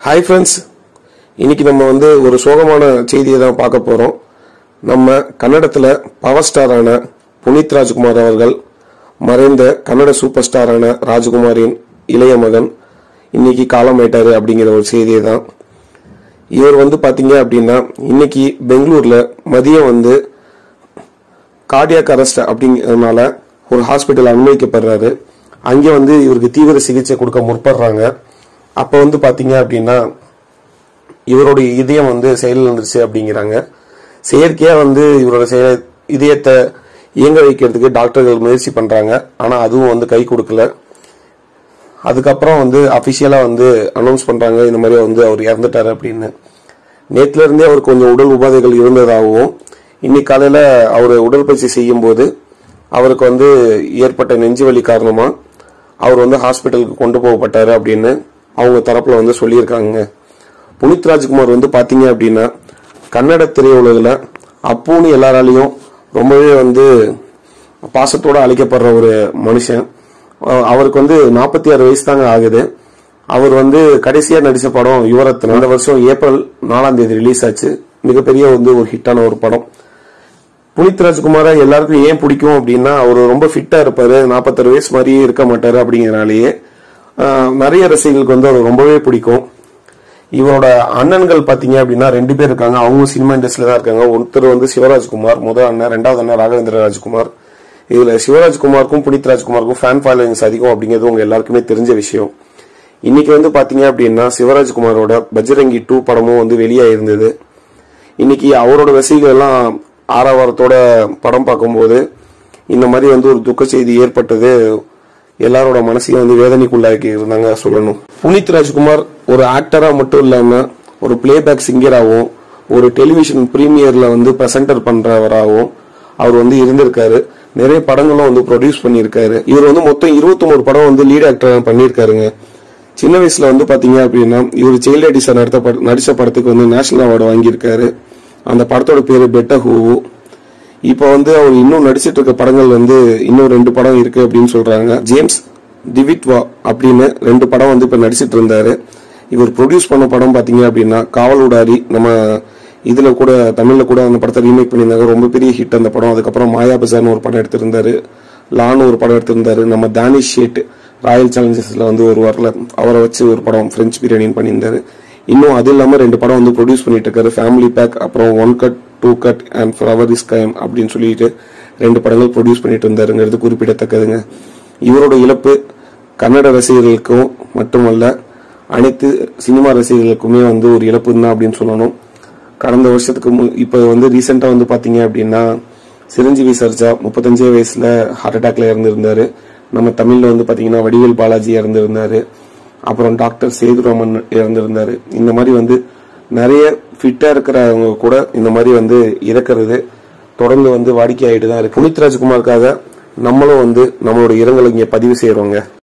hi friends இன்னைக்கு நம்ம வந்து ஒரு சோகமான செய்தியை தான் பார்க்க போறோம் நம்ம கன்னடத்தில் பவர் ஸ்டாரான புனித் ராஜ்குமார் அவர்கள் மறைந்த கன்னட சூப்பர் ஸ்டாரான ராஜகுமாரின் இளைய மகன் இன்னைக்கு காலமாயிட்டாரு அப்படிங்கிற ஒரு செய்தியை தான் இவர் வந்து பாத்தீங்க அப்படின்னா இன்னைக்கு பெங்களூர்ல மதியம் வந்து கார்டியாக் அரெஸ்ட் அப்படிங்கிறதுனால ஒரு ஹாஸ்பிட்டல் அனுமதிக்கப்படுறாரு அங்கே வந்து இவருக்கு தீவிர சிகிச்சை கொடுக்க முற்படுறாங்க அப்போ வந்து பாத்தீங்க அப்படின்னா இவருடைய இதயம் வந்து செயலிழந்துருச்சு அப்படிங்கிறாங்க செயற்கையா வந்து இவரோட செயல இதயத்தை இயங்க வைக்கிறதுக்கு டாக்டர்கள் முயற்சி பண்றாங்க ஆனா அதுவும் வந்து கை கொடுக்கல அதுக்கப்புறம் வந்து அபிஷியலா வந்து அனௌன்ஸ் பண்றாங்க இந்த மாதிரி வந்து அவர் இறந்துட்டாரு அப்படின்னு நேத்துல இருந்தே அவருக்கு கொஞ்சம் உடல் உபாதைகள் இருந்ததாகவும் இன்னைக்கு காலையில அவர் உடற்பயிற்சி செய்யும் போது அவருக்கு வந்து ஏற்பட்ட நெஞ்சு வலி காரணமா அவர் வந்து ஹாஸ்பிட்டலுக்கு கொண்டு போகப்பட்டாரு அப்படின்னு அவங்க தரப்புல வந்து சொல்லியிருக்காங்க புனித் ராஜ்குமார் வந்து பாத்தீங்க அப்படின்னா கன்னட திரையுலகில் அப்புன்னு எல்லாராலையும் ரொம்பவே வந்து பாசத்தோட அழைக்கப்படுற ஒரு மனுஷன் அஹ் அவருக்கு வந்து நாற்பத்தி ஆறு வயசு தாங்க ஆகுது அவர் வந்து கடைசியா நடிச்ச படம் யுவரத்ன இந்த வருஷம் ஏப்ரல் நாலாம் தேதி ரிலீஸ் ஆச்சு மிகப்பெரிய வந்து ஒரு ஹிட்டான ஒரு படம் புனித் ராஜ்குமாரை எல்லாருக்கும் ஏன் பிடிக்கும் அப்படின்னா அவர் ரொம்ப ஃபிட்டா இருப்பாரு நாற்பத்தாறு வயசு மாதிரியே இருக்க மாட்டாரு அப்படிங்கறனாலேயே ஆஹ், நிறைய ரசிகர்களுக்கு வந்து அவர் ரொம்பவே பிடிக்கும் இவரோட அண்ணன்கள் பாத்தீங்க அப்படின்னா ரெண்டு பேர் இருக்காங்க அவங்க சினிமா இண்டஸ்ட்ரியில தான் இருக்காங்க ஒருத்தர் வந்து சிவராஜ்குமார் முதல் அண்ணன் ரெண்டாவது அண்ணன் ராகவேந்திர ராஜ்குமார் இதுல சிவராஜ்குமாருக்கும் புனித் ராஜ்குமாருக்கும் ஃபேன் ஃபாலோயிங்ஸ் அதிகம் அப்படிங்கிறது உங்க எல்லாருக்குமே தெரிஞ்ச விஷயம் இன்னைக்கு வந்து பாத்தீங்க அப்படின்னா சிவராஜ்குமாரோட பஜ்ரங்கி டூ படமும் வந்து வெளியே இருந்தது இன்னைக்கு அவரோட ரசிகர்கள் எல்லாம் ஆரவாரத்தோட படம் பார்க்கும்போது இந்த மாதிரி வந்து ஒரு துக்க செய்தி ஏற்பட்டது எல்லாரோட மனசையும் வந்து வேதனைக்குள்ளாக்கி இருந்தாங்க சொல்லணும் புனித் ராஜ்குமார் ஒரு ஆக்டரா மட்டும் இல்லாம ஒரு பிளேபேக் சிங்கராகவும் ஒரு டெலிவிஷன் பிரீமியர்ல வந்து பிரசன்டர் பண்றவராகவும் அவர் வந்து இருந்திருக்காரு நிறைய படங்களும் வந்து ப்ரொடியூஸ் பண்ணியிருக்காரு இவர் வந்து மொத்தம் 21 படம் வந்து லீட் ஆக்டரா பண்ணியிருக்காருங்க சின்ன வயசுல வந்து பாத்தீங்க அப்படின்னா இவர் சைல்ட் எடிசா நடத்த பட- நடிச்ச படத்துக்கு வந்து நேஷனல் அவார்டு வாங்கியிருக்காரு அந்த படத்தோட பேரு பெட்ட ஹூவு இப்போ வந்து அவர் இன்னும் நடிச்சிட்டு இருக்க படங்கள் வந்து இன்னும் ரெண்டு படம் இருக்கு அப்படின்னு சொல்றாங்க ஜேம்ஸ் டிவிட்வா அப்படின்னு ரெண்டு படம் வந்து இப்ப நடிச்சிட்டு இருந்தாரு இவர் ப்ரொடியூஸ் பண்ண படம் பாத்தீங்க அப்படின்னா காவல் உடாரி நம்ம இதுல கூட தமிழ்ல கூட அந்த படத்தை ரீமேக் பண்ணியிருந்தாங்க ரொம்ப பெரிய ஹிட் அந்த படம் அதுக்கப்புறம் மாயா பஜார்னு ஒரு படம் எடுத்திருந்தாரு லான்னு ஒரு படம் எடுத்திருந்தாரு நம்ம தானிஷ் ஷேட் ராயல் சேலஞ்சர்ஸ்ல வந்து ஒரு வரல அவரை வச்சு ஒரு படம் பிரெஞ்சு பிரியாணின்னு பண்ணியிருந்தாரு இன்னும் அது இல்லாம ரெண்டு படம் வந்து ப்ரொடியூஸ் பண்ணிட்டு இருக்காரு ஃபேமிலி பேக் அப்புறம் one cut two cut and flower is came அப்படின்னு சொல்லிட்டு ரெண்டு படங்கள் ப்ரொடியூஸ் பண்ணிட்டு இருந்தாருங்கிறது குறிப்பிடத்தக்கதுங்க இவரோட இழப்பு கன்னட ரசிகர்களுக்கும் மட்டுமல்ல அனைத்து சினிமா ரசிகர்களுக்குமே வந்து ஒரு இழப்பு தான் அப்படின்னு சொல்லணும் கடந்த வருஷத்துக்கு மு- இப்ப வந்து ரீசெண்டா வந்து பாத்தீங்க அப்படின்னா சிரஞ்சீவி சர்ஜா முப்பத்தஞ்சே வயசுல ஹார்ட் அட்டாக்ல இறந்திருந்தாரு நம்ம தமிழ்ல வந்து பாத்தீங்கன்னா வடிவேல் பாலாஜி இறந்திருந்தாரு அப்புறம் டாக்டர் சேதுராமன் இறந்திருந்தாரு இந்த மாதிரி வந்து நிறைய ஃபிட்டா இருக்கிறவங்க கூட இந்த மாதிரி வந்து இறக்குறது தொடர்ந்து வந்து வாடிக்கையாயிட்டு தான் இருக்கு புனித் ராஜ்குமாருக்காக நம்மளும் வந்து நம்மளோட இரங்கலை இங்க பதிவு செய்யறோங்க